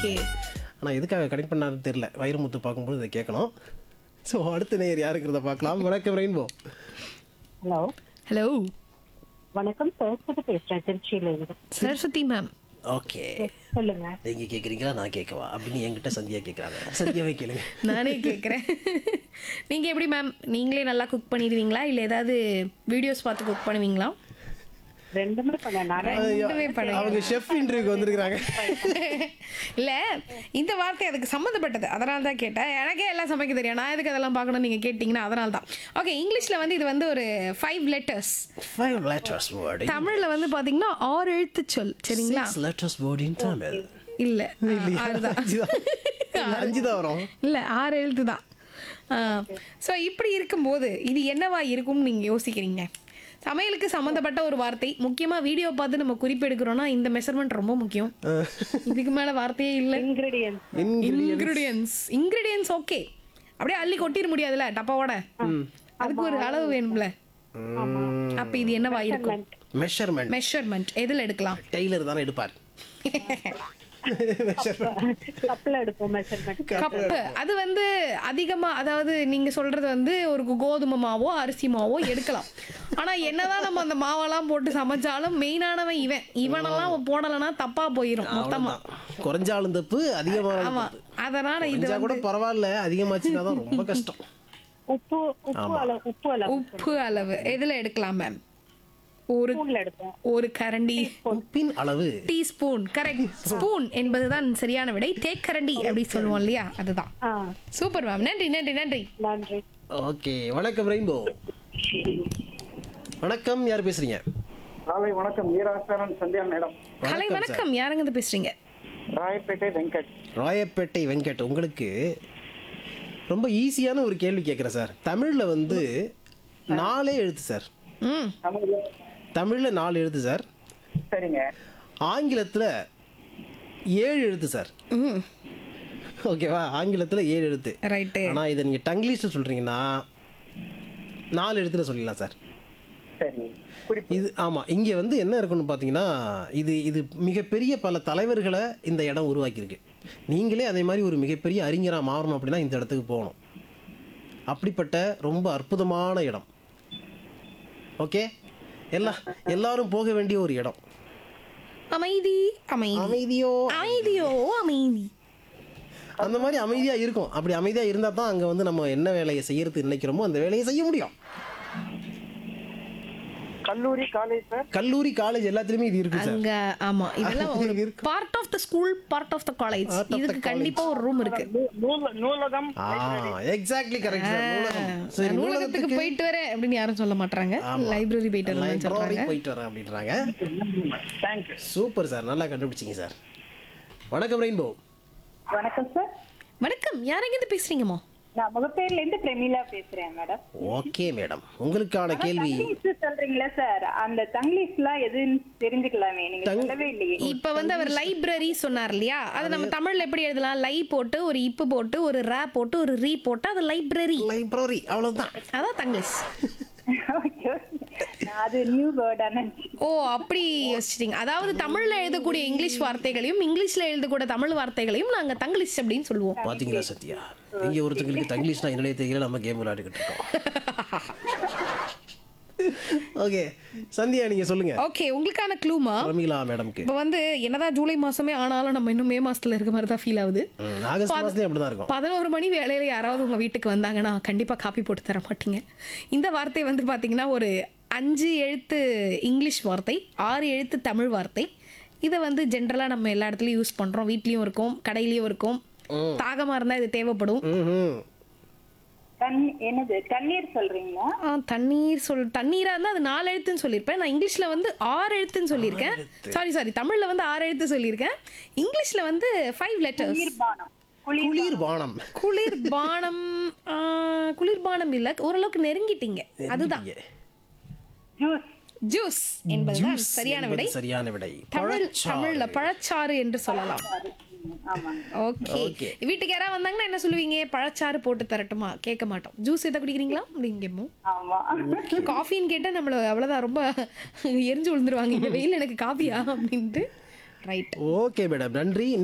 Okay ஆனால் எதுக்காக connect பண்ணாதுன்னு தெரியல வைரமுத்து பார்க்கும்போது இதை கேட்கணும் ஸோ அடுத்த நேயர் யாருக்கிறத பார்க்கலாம் வணக்கம் ரெயின்போ ஹலோ ஹலோ வணக்கம் சரஸ்வதி பேசுறேன் திருச்சியில இருந்து சரஸ்வதி மேம் ஓகே சொல்லுங்க நீங்கள் கேட்குறீங்களா நான் கேட்கவா அப்படின்னு என்கிட்ட சந்தியா கேட்குறாங்க சந்தியாவே கேளுங்க நானே கேட்குறேன் நீங்கள் எப்படி மேம் நீங்களே நல்லா குக் பண்ணிடுவீங்களா இல்லை ஏதாவது வீடியோஸ் பார்த்து குக் பண்ணுவீங்களா ரெண்டுமே பண்ண நானே ரெண்டுமே பண்ணுங்க அவங்க ஷெஃப் இன்டர்வியூக்கு வந்திருக்கிறாங்க இல்ல இந்த வார்த்தை அதுக்கு சம்மந்தப்பட்டது அதனால தான் கேட்டேன் எனக்கே எல்லாம் சமைக்க தெரியும் நான் எதுக்கு அதெல்லாம் பார்க்கணும் நீங்க கேட்டிங்கன்னா அதனால தான் ஓகே இங்கிலீஷ்ல வந்து இது வந்து ஒரு five letters five letters word தமிழ்ல வந்து பாத்தீங்கன்னா ஆறு எழுத்து சொல் சரிங்களா six letters word in Tamil இல்ல ஆறுதான் அஞ்சு தான் இல்ல, அஞ்சு தான் வரும் இல்ல ஆறு எழுத்து தான் ஸோ இப்படி இருக்கும்போது இது என்னவா இருக்கும்னு நீங்க யோசிக்கிறீங்க சமையலுக்கு சம்மந்தப்பட்ட ஒரு வார்த்தை முக்கியமா வீடியோ பார்த்து நம்ம குறிப்பெடுக்கிறோம்னா இந்த மெஷர்மெண்ட் ரொம்ப முக்கியம் இதுக்கு மேல வார்த்தையே இல்லை இன்கிரீடியன்ஸ் இன்கிரீடியன்ஸ் இன்கிரீடியன்ஸ் ஓகே அப்படியே அள்ளி கொட்டிட முடியாதுல்ல டப்பாவோட அதுக்கு ஒரு அளவு வேணும்ல அப்ப இது என்னவா இருக்கும் மெஷர்மெண்ட் மெஷர்மெண்ட் எதுல எடுக்கலாம் டெய்லர் தானே எடுப்பார் கப்பில் எடுப்போம் மெஷர்மெண்ட் கப்பு அது வந்து அதிகமா அதாவது நீங்க சொல்றது வந்து ஒரு கோதுமை மாவோ அரிசி மாவோ எடுக்கலாம் ஆனா என்னதான் நம்ம அந்த மாவெல்லாம் போட்டு சமைச்சாலும் மெயினானவன் இவன் இவனெல்லாம் போடலைன்னா தப்பா போயிரும் மொத்தமா அவ்வளவுதான். குறைஞ்சாலும் தப்பு அதிகமானாலும் ஆமா தப்பு அதனால இது குறைஞ்சா கூட பரவாயில்ல அதிகமாச்சுன்னா தான் ரொம்ப கஷ்டம் உப்பு உப்பு அளவு உப்பு அளவு உப்பு அளவு எதுல எடுக்கலாம் மேம் ஒரு ஸ்பூன்ல எடுப்போம் ஒரு கரண்டி உப்பின் அளவு டீஸ்பூன் கரெக்ட் ஸ்பூன் என்பதுதான் சரியான விடை தேக்கரண்டி அப்படி சொல்லுவோம் இல்லையா அதுதான் ஆ சூப்பர் மேம் நன்றி நன்றி நன்றி நன்றி ஓகே வணக்கம் ரெயின்போ வணக்கம் யார் பேசுறீங்க காலை வணக்கம் ஈராசரன் சந்தியா மேடம் கலை வணக்கம் யாருங்க இருந்து பேசுறீங்க ராயப்பேட்டை வெங்கட் ராயப்பேட்டை வெங்கட் உங்களுக்கு ரொம்ப ஈஸியான ஒரு கேள்வி கேட்குறேன் சார் தமிழில் வந்து நாலே எழுத்து சார் ம் தமிழ்ல தமிழில் நாலு எழுத்து சார் சரிங்க ஆங்கிலத்தில் ஏழு எழுத்து சார் ம் ஓகேவா ஆங்கிலத்தில் ஏழு எழுத்து ரைட்டு ஆனால் இதை நீங்கள் டங்கிலீஷில் சொல்கிறீங்கன்னா நாலு எழுத்துல சொல்லிடலாம் சார் சரி குறிப்பு இது ஆமாம் இங்கே வந்து என்ன இருக்குன்னு பார்த்தீங்கன்னா இது இது மிகப்பெரிய பல தலைவர்களை இந்த இடம் உருவாக்கியிருக்கு நீங்களே அதே மாதிரி ஒரு மிகப்பெரிய அறிஞராக மாறணும் அப்படின்னா இந்த இடத்துக்கு போகணும் அப்படிப்பட்ட ரொம்ப அற்புதமான இடம் ஓகே எல்லா எல்லாரும் போக வேண்டிய ஒரு இடம் அமைதி அமைதி அமைதியோ அமைதியோ அமைதி அந்த மாதிரி அமைதியாக இருக்கும் அப்படி அமைதியாக இருந்தால் தான் அங்கே வந்து நம்ம என்ன வேலையை செய்யறது நினைக்கிறோமோ அந்த வேலையை செய்ய முடியும் கல்லூரி காலேஜ் சார் கல்லூரி காலேஜ் எல்லாத்துலேயுமே இது இருக்கு சார் அங்க ஆமா இதெல்லாம் ஒரு இருக்கு. Part of the school part of the college Part of the இதுக்கு கண்டிப்பா ஒரு ரூம் இருக்கு நூ- நூல நூலகம் ஆ எக்ஸாக்ட்லி கரெக்ட் சார் நூலகம் சரி நூலகத்துக்கு நூலகத்துக்கு போயிட்டு வரேன் அப்படின்னு யாரும் சொல்ல மாட்டாங்க லைப்ரரி போயிட்டு வரேன்னு லைப்ரரி சொல்றாங்க போயிட்டு வரேன் அப்படின்றாங்க தேங்க்யூ சூப்பர் சார் நல்லா கண்டுபிடிச்சிங்க சார் வணக்கம் ரெயின்போ வணக்கம் சார் வணக்கம் யாரெங்க இருந்து பேசுறீங்கம்மா நான் முகப்பேர்ல இருந்து பிரமிளா பேசுறேன் மேடம் ஓகே மேடம் உங்களுக்கான கேள்வி தங்கிலீஷ் சொல்றீங்களா சார் அந்த தங்கிலீஷ்லாம் எதுன்னு தெரிஞ்சுக்கலாமே நீங்க சொல்லவே இல்லையே இப்ப வந்து அவர் லைப்ரரி சொன்னார் இல்லையா அது நம்ம தமிழ்ல எப்படி எழுதலாம் லை போட்டு ஒரு இப்பு போட்டு ஒரு ரா போட்டு ஒரு ரீ போட்டு அது லைப்ரரி லைப்ரரி அவ்வளவுதான் அதான் தங்கிலீஷ் Okay. நான் அது நியூ வேர்டான ஓ அப்படி யோசிச்சிட்டீங்க அதாவது தமிழ்ல எழுதக்கூடிய இங்கிலீஷ் வார்த்தைகளையும் இங்கிலீஷ்ல எழுதக்கூடிய தமிழ் வார்த்தைகளையும் நாங்க தங்கிலீஷ் அப்படின்னு சொல்லுவோம் பாத்தீங்களா சத்யா இங்க ஒருத்தங்களுக்கு தங்கிலீஷ்னா என்னன்னே தெரியல நம்ம கேம் விளையாடிக்கிட்டு இருக்கோம் ஓகே சந்தியா நீங்க சொல்லுங்க ஓகே உங்களுக்கான க்ளூமா ரமிலா மேடம்க்கு இப்போ வந்து என்னதான் ஜூலை மாசமே ஆனாலும் நம்ம இன்னும் மே மாசத்துல இருக்க மாதிரி தான் ஃபீல் ஆகுது ம், ஆகஸ்ட் மாசத்துலயும் அப்படிதான் இருக்கும் பதினோரு மணி வேலையில யாராவது உங்க வீட்டுக்கு வந்தாங்கன்னா கண்டிப்பா காப்பி போட்டு தர மாட்டீங்க இந்த வார்த்தை வந்து பாத்தீங்கன்னா ஒரு அஞ்சு எழுத்து இங்கிலீஷ் வார்த்தை ஆறு எழுத்து தமிழ் வார்த்தை இதை வந்து ஜென்ரலா நம்ம எல்லா இடத்துலயும் யூஸ் பண்றோம் வீட்லயும் இருக்கும் கடையிலயும் இருக்கும் தாகமா இருந்தா இது தேவைப்படும் ம்ஹும். கண் என்னது கண்ணீர் சொல்றீங்களா ஆ, தண்ணீர் சொல் தண்ணீரா இருந்தா அது நாலு எழுத்துன்னு சொல்லியிருப்பேன் நான் இங்கிலீஷ்ல வந்து ஆறு எழுத்துன்னு சொல்லியிருக்கேன் சாரி சாரி தமிழ்ல வந்து ஆறு எழுத்து சொல்லியிருக்கேன் இங்கிலீஷ்ல வந்து ஃபைவ் லெட்டர்ஸ் பானம் குளிர் குளிர் பானம் குளிர் பானம் ஆ, குளிர் பானம் இல்ல ஓரளவுக்கு நெருங்கிட்டீங்க அதுதான் ஜூஸ் ஜூஸ் என்பதுதான் Juice சரியான விடை என்பது சரியான விடை தமிழ் பழச்சாறு. தமிழ்ல பழச்சாறு என்று சொல்லலாம் ஆமாங்க ஓகே Okay. வீட்டுக்கு யாராவது வந்தாங்கன்னா என்ன சொல்லுவீங்க பழச்சாறு போட்டு தரட்டுமா கேட்க மாட்டோம் ஜூஸ் எதை குடிக்கிறீங்களா அப்படின்னு கேட்போம் ஆமா காஃபின்னு கேட்டா நம்மள அவ்வளவுதான் ரொம்ப எரிஞ்சு விழுந்துருவாங்க இந்த வெயில் எனக்கு காஃபியா அப்படின்ட்டு ரைட் ஓகே மேடம் நன்றி